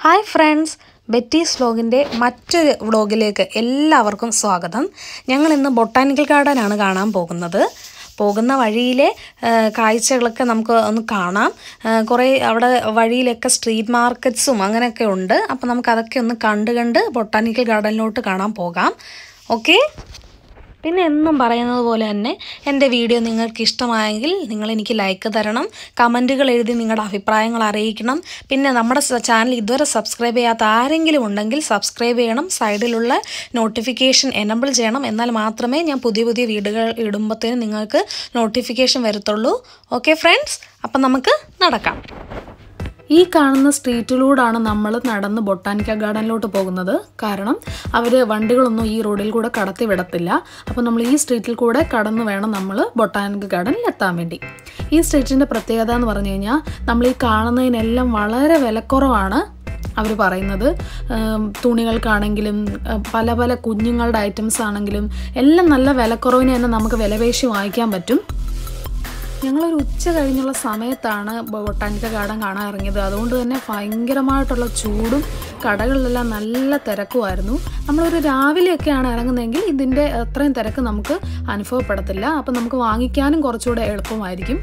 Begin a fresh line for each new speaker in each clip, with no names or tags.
hi friends Betis വ്ലോഗിൻ്റെ മറ്റൊരു വ്ലോഗിലേക്ക് എല്ലാവർക്കും സ്വാഗതം ഞങ്ങൾ ഇന്ന് ബൊട്ടാനിക്കൽ ഗാർഡനാണ് കാണാൻ പോകുന്നത് പോകുന്ന വഴിയിലെ ആ, കാഴ്ചകളൊക്കെ നമുക്ക് ഒന്ന് കാണാം ആ, കുറേ അവിടെ വഴിയിലൊക്കെ സ്ട്രീറ്റ് മാർക്കറ്റ്സും അങ്ങനെയൊക്കെ ഉണ്ട് അപ്പോൾ നമുക്ക് അതൊക്കെ ഒന്ന് കണ്ട് കണ്ട് ബൊട്ടാനിക്കൽ ഗാർഡനിലോട്ട് കാണാൻ പോകാം ഓക്കെ പിന്നെ എന്നും പറയുന്നത് പോലെ തന്നെ എൻ്റെ വീഡിയോ നിങ്ങൾക്ക് ഇഷ്ടമായെങ്കിൽ നിങ്ങൾ എനിക്ക് ലൈക്ക് തരണം കമൻറ്റുകൾ എഴുതി നിങ്ങളുടെ അഭിപ്രായങ്ങൾ അറിയിക്കണം പിന്നെ നമ്മുടെ സ- ചാനൽ ഇതുവരെ സബ്സ്ക്രൈബ് ചെയ്യാത്ത ആരെങ്കിലും ഉണ്ടെങ്കിൽ സബ്സ്ക്രൈബ് ചെയ്യണം സൈഡിലുള്ള നോട്ടിഫിക്കേഷൻ എനബിൾ ചെയ്യണം എന്നാൽ മാത്രമേ ഞാൻ പുതിയ പുതിയ വീഡിയോകൾ ഇടുമ്പോഴത്തേനും നിങ്ങൾക്ക് നോട്ടിഫിക്കേഷൻ വരത്തുള്ളൂ ഓക്കെ ഫ്രണ്ട്സ് അപ്പം നമുക്ക് നടക്കാം
ഈ കാണുന്ന സ്ട്രീറ്റിലൂടാണ് നമ്മൾ നടന്ന് ബൊട്ടാനിക്ക ഗാർഡനിലോട്ട് പോകുന്നത് കാരണം അവർ വണ്ടികളൊന്നും ഈ റോഡിൽ കൂടെ കടത്തി വിടത്തില്ല അപ്പോൾ നമ്മൾ ഈ സ്ട്രീറ്റിൽ കൂടെ കടന്നു വേണം നമ്മൾ ബൊട്ടാനിക്ക ഗാർഡനിൽ എത്താൻ വേണ്ടി ഈ സ്ട്രീറ്റിൻ്റെ പ്രത്യേകത എന്ന് പറഞ്ഞു കഴിഞ്ഞാൽ നമ്മൾ ഈ കാണുന്നതിനെല്ലാം വളരെ വിലക്കുറവാണ് അവർ പറയുന്നത് ഉം, തുണികൾക്കാണെങ്കിലും ഉം, പല പല കുഞ്ഞുങ്ങളുടെ ഐറ്റംസ് ആണെങ്കിലും എല്ലാം നല്ല വിലക്കുറവിന് തന്നെ നമുക്ക് വിലപേശി വാങ്ങിക്കാൻ പറ്റും ഞങ്ങളൊരു ഉച്ച കഴിഞ്ഞുള്ള സമയത്താണ് ബൊട്ടാനിക്ക ഗാർഡൻ കാണാൻ ഇറങ്ങിയത് അതുകൊണ്ട് തന്നെ ഭയങ്കരമായിട്ടുള്ള ചൂടും കടകളിലെല്ലാം നല്ല തിരക്കുമായിരുന്നു നമ്മളൊരു രാവിലെയൊക്കെയാണ് ഇറങ്ങുന്നതെങ്കിൽ ഇതിൻ്റെ അത്രയും തിരക്ക് നമുക്ക് അനുഭവപ്പെടത്തില്ല അപ്പം നമുക്ക് വാങ്ങിക്കാനും കുറച്ചുകൂടെ എളുപ്പമായിരിക്കും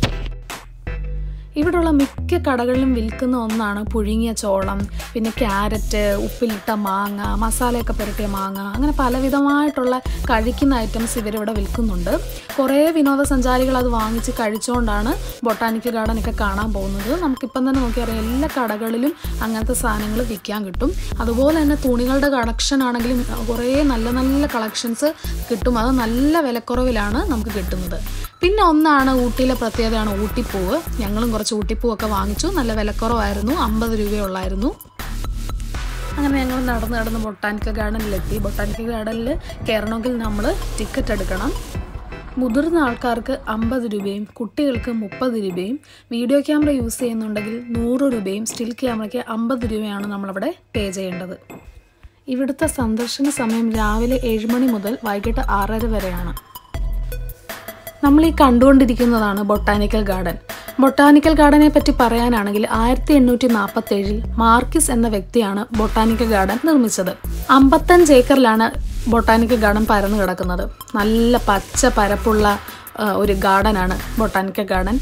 ഇവിടെയുള്ള മിക്ക കടകളിലും വിൽക്കുന്ന ഒന്നാണ് പുഴുങ്ങിയ ചോളം പിന്നെ ക്യാരറ്റ് ഉപ്പിലിട്ട മാങ്ങ മസാലയൊക്കെ പുരട്ടിയ മാങ്ങ അങ്ങനെ പലവിധമായിട്ടുള്ള കഴിക്കുന്ന ഐറ്റംസ് ഇവരിവിടെ വിൽക്കുന്നുണ്ട് കുറേ വിനോദസഞ്ചാരികൾ അത് വാങ്ങിച്ച് കഴിച്ചുകൊണ്ടാണ് ബൊട്ടാനിക്കൽ ഗാർഡനൊക്കെ കാണാൻ പോകുന്നത് നമുക്കിപ്പം തന്നെ നോക്കിയറിയാം എല്ലാ കടകളിലും അങ്ങനത്തെ സാധനങ്ങൾ വിൽക്കാൻ കിട്ടും അതുപോലെ തന്നെ തുണികളുടെ കളക്ഷൻ ആണെങ്കിലും കുറേ നല്ല നല്ല കളക്ഷൻസ് കിട്ടും അത് നല്ല വിലക്കുറവിലാണ് നമുക്ക് കിട്ടുന്നത് പിന്നെ ഒന്നാണ് ഊട്ടിയിലെ പ്രത്യേകതയാണ് ഊട്ടിപ്പൂവ് ഞങ്ങളും കുറച്ച് ഊട്ടിപ്പൂവൊക്കെ വാങ്ങിച്ചു നല്ല വിലക്കുറവായിരുന്നു അമ്പത് രൂപയുള്ളായിരുന്നു അങ്ങനെ ഞങ്ങൾ നടന്ന് നടന്ന് ബൊട്ടാനിക്കൽ ഗാർഡനിലെത്തി ബൊട്ടാനിക്കൽ ഗാർഡനിൽ കയറണമെങ്കിൽ നമ്മൾ ടിക്കറ്റ് എടുക്കണം മുതിർന്ന ആൾക്കാർക്ക് അമ്പത് രൂപയും കുട്ടികൾക്ക് മുപ്പത് രൂപയും വീഡിയോ ക്യാമറ യൂസ് ചെയ്യുന്നുണ്ടെങ്കിൽ നൂറ് രൂപയും സ്റ്റിൽ ക്യാമറയ്ക്ക് അമ്പത് രൂപയാണ് നമ്മളവിടെ പേ ചെയ്യേണ്ടത് ഇവിടുത്തെ സന്ദർശന സമയം രാവിലെ ഏഴ് മണി മുതൽ വൈകിട്ട് ആറര വരെയാണ് നമ്മൾ ഈ കണ്ടുകൊണ്ടിരിക്കുന്നതാണ് ബൊട്ടാനിക്കൽ ഗാർഡൻ ബൊട്ടാനിക്കൽ ഗാർഡനെ പറ്റി പറയാനാണെങ്കിൽ ആയിരത്തി എണ്ണൂറ്റി നാൽപ്പത്തി ഏഴിൽ മാർക്കിസ് എന്ന വ്യക്തിയാണ് ബൊട്ടാനിക്കൽ ഗാർഡൻ നിർമ്മിച്ചത് അമ്പത്തഞ്ച് ഏക്കറിലാണ് ബൊട്ടാനിക്കൽ ഗാർഡൻ പരന്നു കിടക്കുന്നത് നല്ല പച്ച പരപ്പുള്ള ആ, ഒരു ഗാർഡനാണ് ബൊട്ടാനിക്കൽ ഗാർഡൻ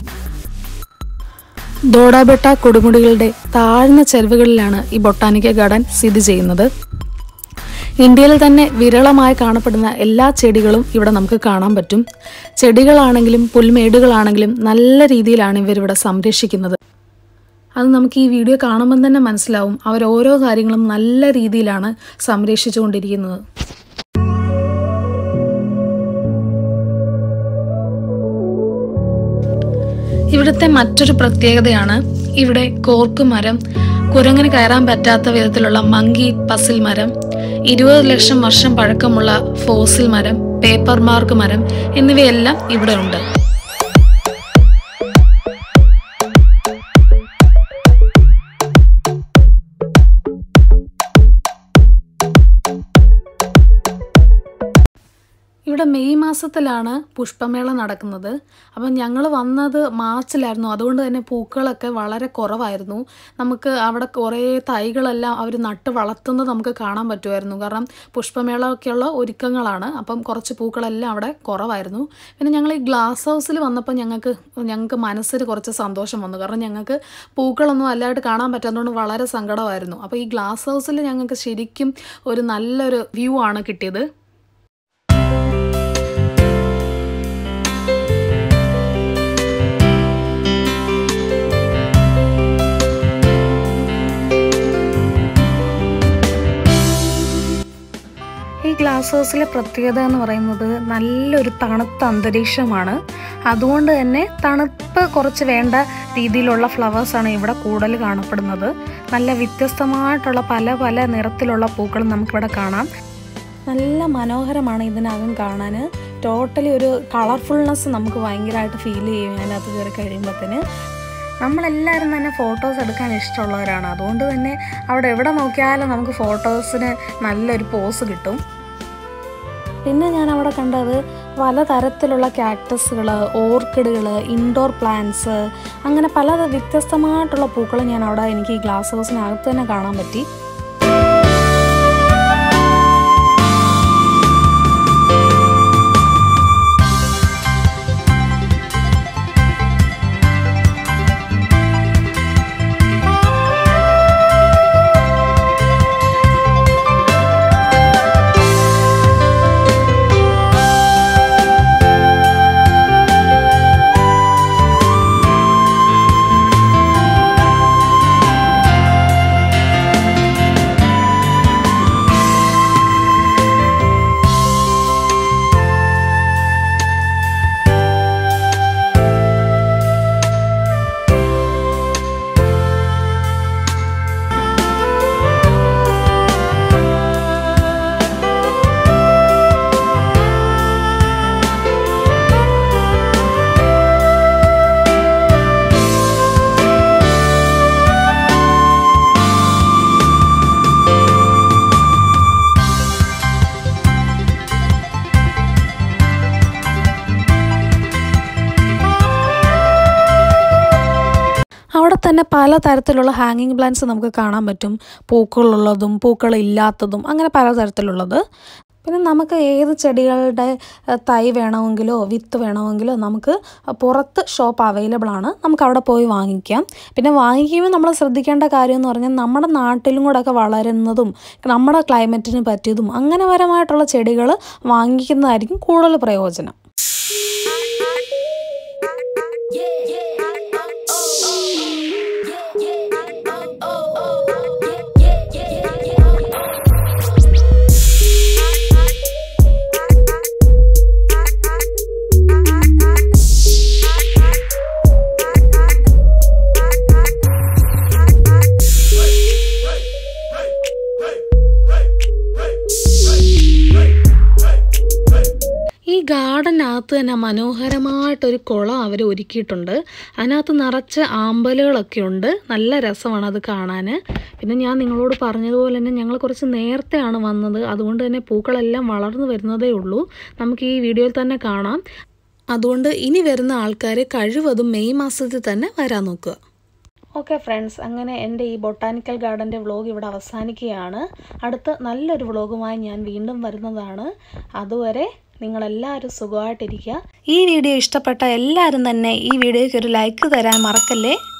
ദോഡാബെട്ട കൊടുമുടികളുടെ താഴ്ന്ന ചെരുവുകളിലാണ് ഈ ബൊട്ടാനിക്കൽ ഗാർഡൻ സ്ഥിതി ചെയ്യുന്നത് ഇന്ത്യയിൽ തന്നെ വിരളമായി കാണപ്പെടുന്ന എല്ലാ ചെടികളും ഇവിടെ നമുക്ക് കാണാൻ പറ്റും ചെടികളാണെങ്കിലും പുൽമേടുകളാണെങ്കിലും നല്ല രീതിയിലാണ് ഇവരിവിടെ സംരക്ഷിക്കുന്നത് അത് നമുക്ക് ഈ വീഡിയോ കാണുമ്പോൾ തന്നെ മനസ്സിലാവും അവർ ഓരോ കാര്യങ്ങളും നല്ല രീതിയിലാണ് സംരക്ഷിച്ചുകൊണ്ടിരിക്കുന്നത് ഇവിടുത്തെ മറ്റൊരു പ്രത്യേകതയാണ് ഇവിടെ കോർക്ക് മരം കുരങ്ങിന് കയറാൻ പറ്റാത്ത വിധത്തിലുള്ള മങ്കി പസിൽ മരം ഇരുപത് ലക്ഷം വർഷം പഴക്കമുള്ള ഫോസിൽ മരം പേപ്പർ മാർക്ക് മരം എന്നിവയെല്ലാം ഇവിടെ ഉണ്ട് ഇവിടെ മെയ് മാസത്തിലാണ് പുഷ്പമേള നടക്കുന്നത് അപ്പം ഞങ്ങൾ വന്നത് മാർച്ചിലായിരുന്നു അതുകൊണ്ട് തന്നെ പൂക്കളൊക്കെ വളരെ കുറവായിരുന്നു നമുക്ക് അവിടെ കുറേ തൈകളെല്ലാം അവർ നട്ട് വളർത്തുന്നത് നമുക്ക് കാണാൻ പറ്റുമായിരുന്നു കാരണം പുഷ്പമേള ഒക്കെയുള്ള ഒരുക്കങ്ങളാണ് അപ്പം കുറച്ച് പൂക്കളെല്ലാം അവിടെ കുറവായിരുന്നു പിന്നെ ഞങ്ങൾ ഈ ഗ്ലാസ് ഹൗസിൽ വന്നപ്പോൾ ഞങ്ങൾക്ക് ഞങ്ങൾക്ക് മനസ്സിന് കുറച്ച് സന്തോഷം വന്നു കാരണം ഞങ്ങൾക്ക് പൂക്കളൊന്നും അല്ലായിട്ട് കാണാൻ പറ്റാത്തതുകൊണ്ട് വളരെ സങ്കടമായിരുന്നു അപ്പോൾ ഈ ഗ്ലാസ് ഹൗസിൽ ഞങ്ങൾക്ക് ശരിക്കും ഒരു നല്ലൊരു വ്യൂ ആണ് കിട്ടിയത്
ഈ ഗ്ലാസ് ഹൗസിലെ പ്രത്യേകത എന്ന് പറയുന്നത് നല്ലൊരു തണുത്ത അന്തരീക്ഷമാണ് അതുകൊണ്ട് തന്നെ തണുപ്പ് കുറച്ച് വേണ്ട രീതിയിലുള്ള ഫ്ലവേഴ്സാണ് ഇവിടെ കൂടുതൽ കാണപ്പെടുന്നത് നല്ല വ്യത്യസ്തമായിട്ടുള്ള പല പല നിറത്തിലുള്ള പൂക്കളും നമുക്കിവിടെ കാണാം നല്ല മനോഹരമാണ് ഇതിനകം കാണാൻ ടോട്ടലി ഒരു കളർഫുൾനെസ് നമുക്ക് ഭയങ്കരമായിട്ട് ഫീൽ ചെയ്യും അതിനകത്ത് കയറി കഴിയുമ്പോഴത്തേന് നമ്മളെല്ലാവരും തന്നെ ഫോട്ടോസ് എടുക്കാൻ ഇഷ്ടമുള്ളവരാണ് അതുകൊണ്ട് തന്നെ അവിടെ എവിടെ നോക്കിയാലും നമുക്ക് ഫോട്ടോസിന് നല്ലൊരു പോസ് കിട്ടും പിന്നെ ഞാൻ അവിടെ കണ്ടത് പലതരത്തിലുള്ള കാക്ടസുകൾ ഓർക്കിഡുകൾ ഇൻഡോർ പ്ലാന്റ്സ് അങ്ങനെ പല വ്യത്യസ്തമായിട്ടുള്ള പൂക്കൾ ഞാൻ അവിടെ എനിക്ക് ഈ ഗ്ലാസ് ഹൗസിനകത്ത് തന്നെ കാണാൻ പറ്റി അവിടെ തന്നെ പലതരത്തിലുള്ള ഹാങ്ങിങ് പ്ലാന്റ്സ് നമുക്ക് കാണാൻ പറ്റും പൂക്കളുള്ളതും പൂക്കളില്ലാത്തതും അങ്ങനെ പലതരത്തിലുള്ളത് പിന്നെ നമുക്ക് ഏത് ചെടികളുടെ ഏഹ്, തൈ വേണമെങ്കിലോ വിത്ത് വേണമെങ്കിലോ നമുക്ക് പുറത്ത് ഷോപ്പ് അവൈലബിൾ ആണ് നമുക്ക് അവിടെ പോയി വാങ്ങിക്കാം പിന്നെ വാങ്ങിക്കുമ്പോൾ നമ്മൾ ശ്രദ്ധിക്കേണ്ട കാര്യം എന്ന് പറഞ്ഞാൽ നമ്മുടെ നാട്ടിലും കൂടെ ഒക്കെ വളരുന്നതും നമ്മുടെ ക്ലൈമറ്റിന് പറ്റിയതും അങ്ങനെ പരമായിട്ടുള്ള ചെടികൾ വാങ്ങിക്കുന്നതായിരിക്കും കൂടുതൽ പ്രയോജനം ഈ ഗാർഡനകത്ത് തന്നെ മനോഹരമായിട്ടൊരു കുളം അവർ ഒരുക്കിയിട്ടുണ്ട് അതിനകത്ത് നിറച്ച് ആമ്പലുകളൊക്കെ ഉണ്ട് നല്ല രസമാണ് അത് കാണാൻ പിന്നെ ഞാൻ നിങ്ങളോട് പറഞ്ഞതുപോലെ തന്നെ ഞങ്ങൾ കുറച്ച് നേരത്തെയാണ് വന്നത് അതുകൊണ്ട് തന്നെ പൂക്കളെല്ലാം വളർന്നു വരുന്നതേ ഉള്ളൂ നമുക്ക് ഈ വീഡിയോയിൽ തന്നെ കാണാം അതുകൊണ്ട് ഇനി വരുന്ന ആൾക്കാർ കഴിവതും മെയ് മാസത്തിൽ തന്നെ വരാൻ നോക്കുക ഓക്കെ ഫ്രണ്ട്സ് അങ്ങനെ എൻ്റെ ഈ ബൊട്ടാനിക്കൽ ഗാർഡൻ്റെ വ്ളോഗ് ഇവിടെ അവസാനിക്കുകയാണ് അടുത്ത നല്ലൊരു വ്ളോഗുമായി ഞാൻ വീണ്ടും വരുന്നതാണ് അതുവരെ നിങ്ങളെല്ലാവരും സുഖമായിട്ടിരിക്കുക ഈ വീഡിയോ ഇഷ്ടപ്പെട്ട എല്ലാവരും തന്നെ ഈ വീഡിയോയ്ക്ക് ഒരു ലൈക്ക് തരാൻ മറക്കല്ലേ